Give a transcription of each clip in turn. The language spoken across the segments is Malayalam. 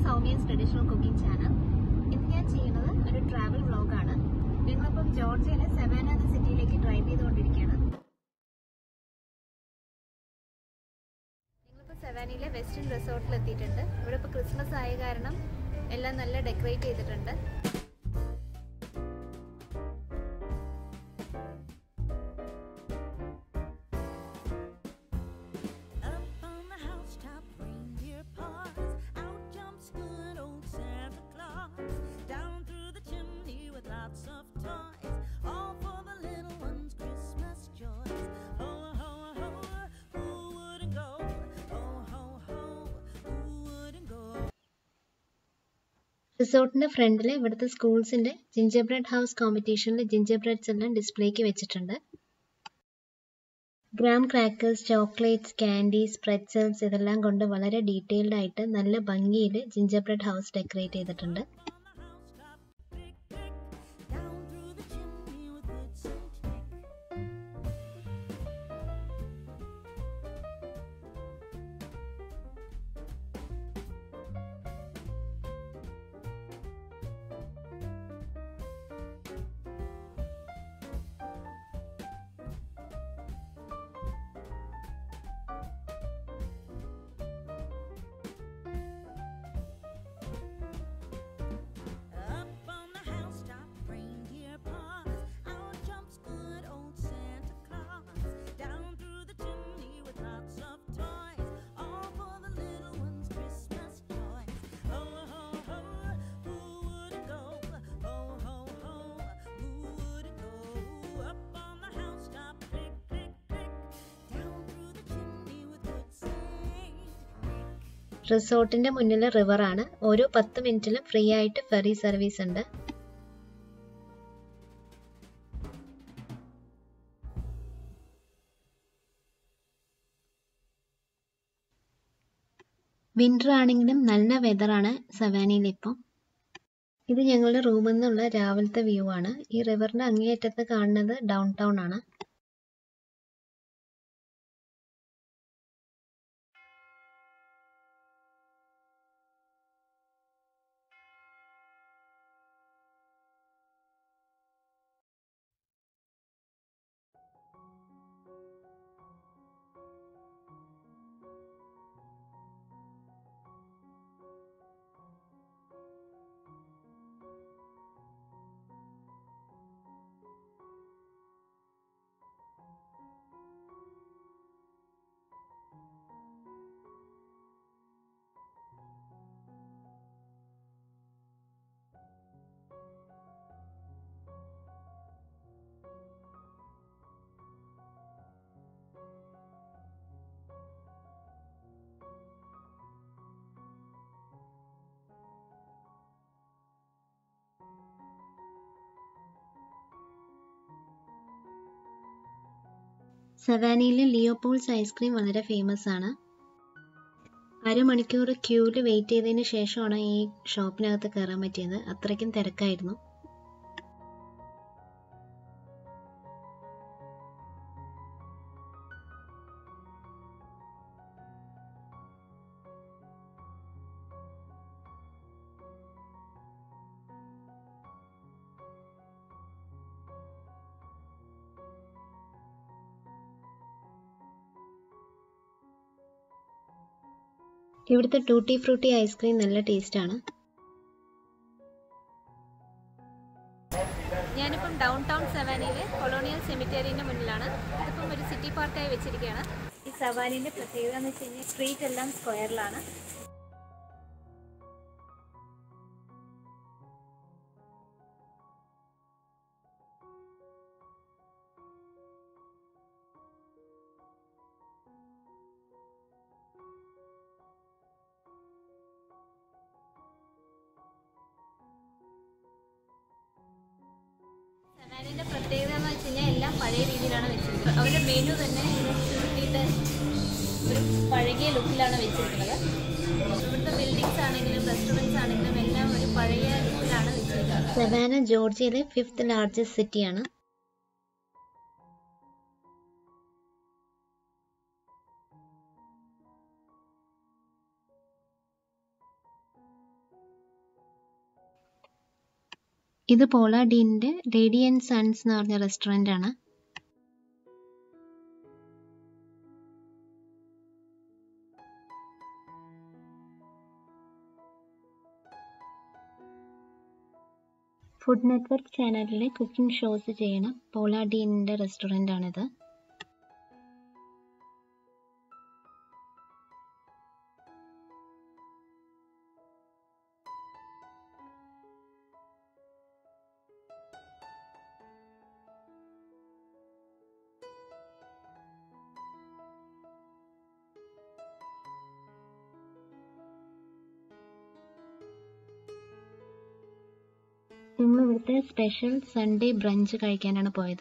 സൗമ്യസ് ട്രഡീഷണൽ കുക്കിംഗ് ചാനൽ ഇന്ന് ഞാൻ ചെയ്യുന്നത് ഒരു ട്രാവൽ വ്ളോഗാണ് ഞങ്ങളിപ്പം ജോർജിയയിലെ സെവാന എന്ന സിറ്റിയിലേക്ക് ഡ്രൈവ് ചെയ്തുകൊണ്ടിരിക്കുകയാണ് ഞങ്ങളിപ്പോൾ സെവാനയിലെ വെസ്റ്റേൺ റിസോർട്ടിൽ എത്തിയിട്ടുണ്ട് ഇവിടെ ഇപ്പോൾ ക്രിസ്മസ് ആയ കാരണം എല്ലാം നല്ല ഡെക്കറേറ്റ് ചെയ്തിട്ടുണ്ട് Up on the housetop, reindeer paws. Out jumps good old Santa Claus. Down through the chimney with lots of toys. All for the little ones' Christmas joys. Ho, ho, ho, who wouldn't go? Ho, ho, ho, who wouldn't go? റിസോർട്ടിന്റെ ഫ്രണ്ടിൽ ഇവിടുത്തെ സ്കൂൾസിന്റെ ജിഞ്ചർ ബ്രെഡ് ഹൗസ് കോമ്പറ്റീഷനിൽ ജിഞ്ചർ ബ്രെഡ്സ് എല്ലാം ഡിസ്പ്ലേക്ക് വെച്ചിട്ടുണ്ട് graham crackers chocolates candies pretzels ഇതെല്ലാം കൊണ്ട് വളരെ ഡീറ്റെയിൽഡ് ആയിട്ട് നല്ല ഭംഗിയിൽ ജിഞ്ചർ ബ്രെഡ് ഹൗസ് ഡെക്കറേറ്റ് ചെയ്തിട്ടുണ്ട് On the housetop, click, click. Down through the chimney with good Saint Nick. Up on the housetop, reindeer paws. Out jumps good old Santa Claus. Down through the chimney with lots of toys. All for the little ones' Christmas joys. Ho, ho, ho, who wouldn't go? Ho, ho, ho, who wouldn't go? Up on the housetop, click, click, click. Down through the chimney with good Saint Nick. റിസോർട്ടിന്റെ മുന്നിൽ റിവർ ആണ് ഓരോ പത്ത് മിനിറ്റിലും ഫ്രീ ആയിട്ട് ഫെറി സർവീസ് ഉണ്ട് വിന്റർ ആണെങ്കിലും നല്ല വെതറാണ് സവാനയിൽ ഇപ്പം ഇത് ഞങ്ങളുടെ റൂമിൽ നിന്നുള്ള രാവിലത്തെ വ്യൂ ആണ് ഈ റിവറിന്റെ അങ്ങേയറ്റത്ത് കാണുന്നത് ഡൗൺ ടൗൺ ആണ് സവാനയിലെ ലിയോപോൾസ് ഐസ്ക്രീം വളരെ ഫേമസ് ആണ് അരമണിക്കൂർ ക്യൂവിൽ വെയിറ്റ് ചെയ്തതിന് ശേഷമാണ് ഈ ഷോപ്പിനകത്ത് കയറാൻ പറ്റിയത് അത്രയ്ക്കും തിരക്കായിരുന്നു ഇവിടുത്തെ ടൂട്ടി ഫ്രൂട്ടി ഐസ്ക്രീം നല്ല ടേസ്റ്റ് ആണ് ഞാനിപ്പം ഡൗൺ ടൗൺ സവാനിയിലെ കൊളോണിയൽ സെമിറ്റേറിന്റെ മുന്നിലാണ് ഇതിപ്പം ഒരു സിറ്റി പാർക്കായി വെച്ചിരിക്കുകയാണ് ഈ സവാനിന്റെ പ്രത്യേകത എന്ന് വെച്ച് കഴിഞ്ഞാൽ സ്ട്രീറ്റ് എല്ലാം സ്ക്വയറിലാണ് സവാനിന്റെ പ്രത്യേകത എന്ന് വെച്ച് കഴിഞ്ഞാൽ എല്ലാം പഴയ രീതിയിലാണ് വെച്ചിരിക്കുന്നത് അവരുടെ മെനു തന്നെ ചുരുട്ടിയിട്ട് ഒരു പഴകിയ ലുക്കിലാണ് വെച്ചിരിക്കുന്നത് ഇവിടുത്തെ ബിൽഡിങ്സ് ആണെങ്കിലും റെസ്റ്റോറൻറ്റ്സ് ആണെങ്കിലും എല്ലാം ഒരു പഴയ ലുക്കിലാണ് വെച്ചിരിക്കുന്നത് സവാന ജോർജിയയിലെ ഫിഫ്ത്ത് ലാർജസ്റ്റ് സിറ്റിയാണ് ഇത് പോള ഡീനിൻ്റെ ലേഡി ആൻഡ് സൺസ് എന്ന് പറഞ്ഞ റെസ്റ്റോറൻ്റ് ആണ് ഫുഡ് നെറ്റ്വർക്ക് ചാനലിലെ കുക്കിംഗ് ഷോസ് ചെയ്യണ പോള ഡീനിൻ്റെ റെസ്റ്റോറൻ്റ് ആണിത് ഞങ്ങൾ ഇവിടുത്തെ സ്പെഷ്യൽ സൺഡേ ബ്രഞ്ച് കഴിക്കാനാണ് പോയത്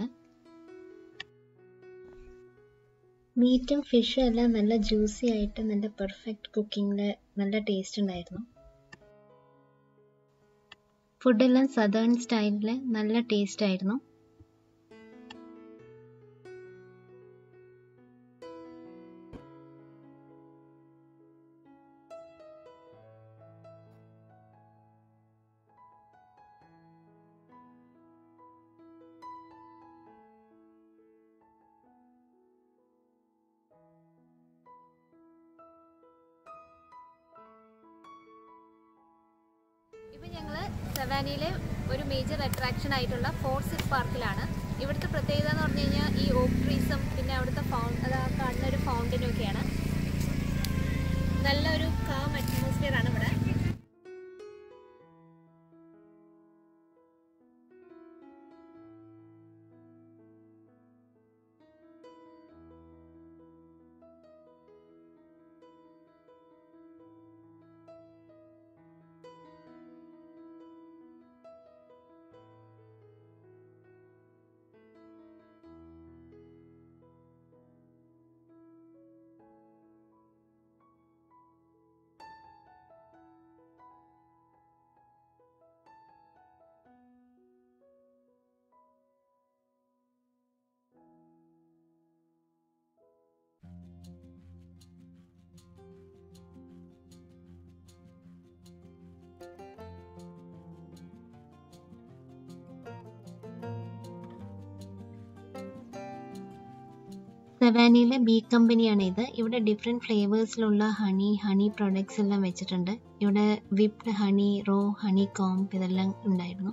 മീറ്റും ഫിഷും എല്ലാം നല്ല ജ്യൂസി ആയിട്ട് നല്ല പെർഫെക്റ്റ് കുക്കിങ്ങിൽ നല്ല ടേസ്റ്റ് ഉണ്ടായിരുന്നു ഫുഡെല്ലാം സദേൺ സ്റ്റൈലിൽ നല്ല ടേസ്റ്റ് ആയിരുന്നു ഇപ്പം ഞങ്ങൾ സവാനിയിലെ ഒരു മേജർ അട്രാക്ഷൻ ആയിട്ടുള്ള ഫോർസിറ്റ് പാർക്കിലാണ് ഇവിടുത്തെ പ്രത്യേകത എന്ന് പറഞ്ഞു കഴിഞ്ഞാൽ ഈ ഓക്ക് ട്രീസും പിന്നെ അവിടുത്തെ ഫൗണ്ട് അത് ആ കാണുന്ന ഒരു ഫൗണ്ടനും ഒക്കെയാണ് നല്ലൊരു കാം അറ്റ്മോസ്ഫിയർ ആണ് ഇവിടെ സവാനിയിലെ ബീ കമ്പനിയാണ് ഇത് ഇവിടെ ഡിഫറെൻറ്റ് ഫ്ലേവേഴ്സിലുള്ള ഹണി ഹണി പ്രോഡക്ട്സ് എല്ലാം വെച്ചിട്ടുണ്ട് ഇവിടെ whipped honey raw honey comb ഇതെല്ലാം ഉണ്ടായിരുന്നു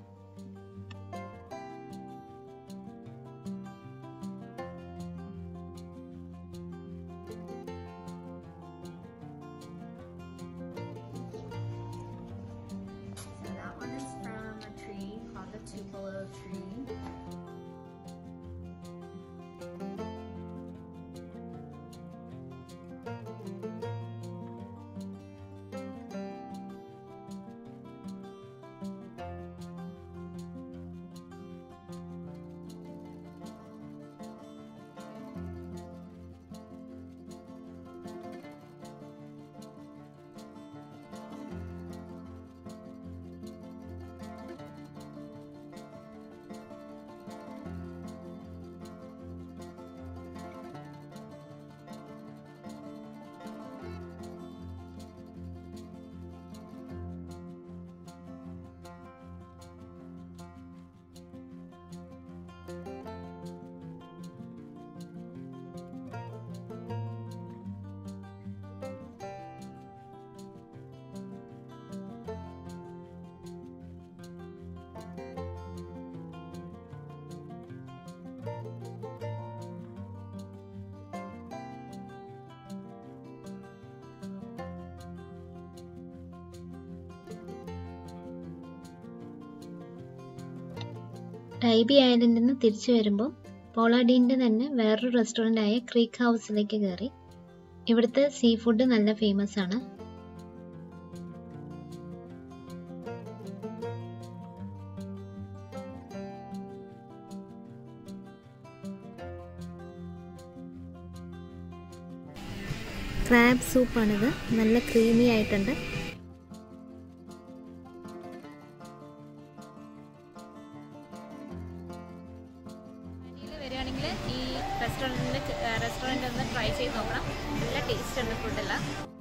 So that one is from a tree called the tupelo tree. ടൈബി ഐലൻഡിൽ നിന്ന് തിരിച്ചു വരുമ്പോൾ പോളാഡീൻ്റെ തന്നെ വേറൊരു റെസ്റ്റോറൻ്റ് ആയ ക്രീക്ക് ഹൗസിലേക്ക് കയറി ഇവിടുത്തെ സീ ഫുഡ് നല്ല ഫേമസ് ആണ് ക്രാബ് സൂപ്പാണിത് നല്ല ക്രീമി ആയിട്ടുണ്ട് സവാനിയിൽ വരികയാണെങ്കിൽ ഈ റെസ്റ്റോറൻറ്റിൽ റെസ്റ്റോറൻറ്റ് ഒന്ന് ട്രൈ ചെയ്ത് നോക്കണം നല്ല ടേസ്റ്റ് ഉണ്ട് ഫുഡെല്ലാം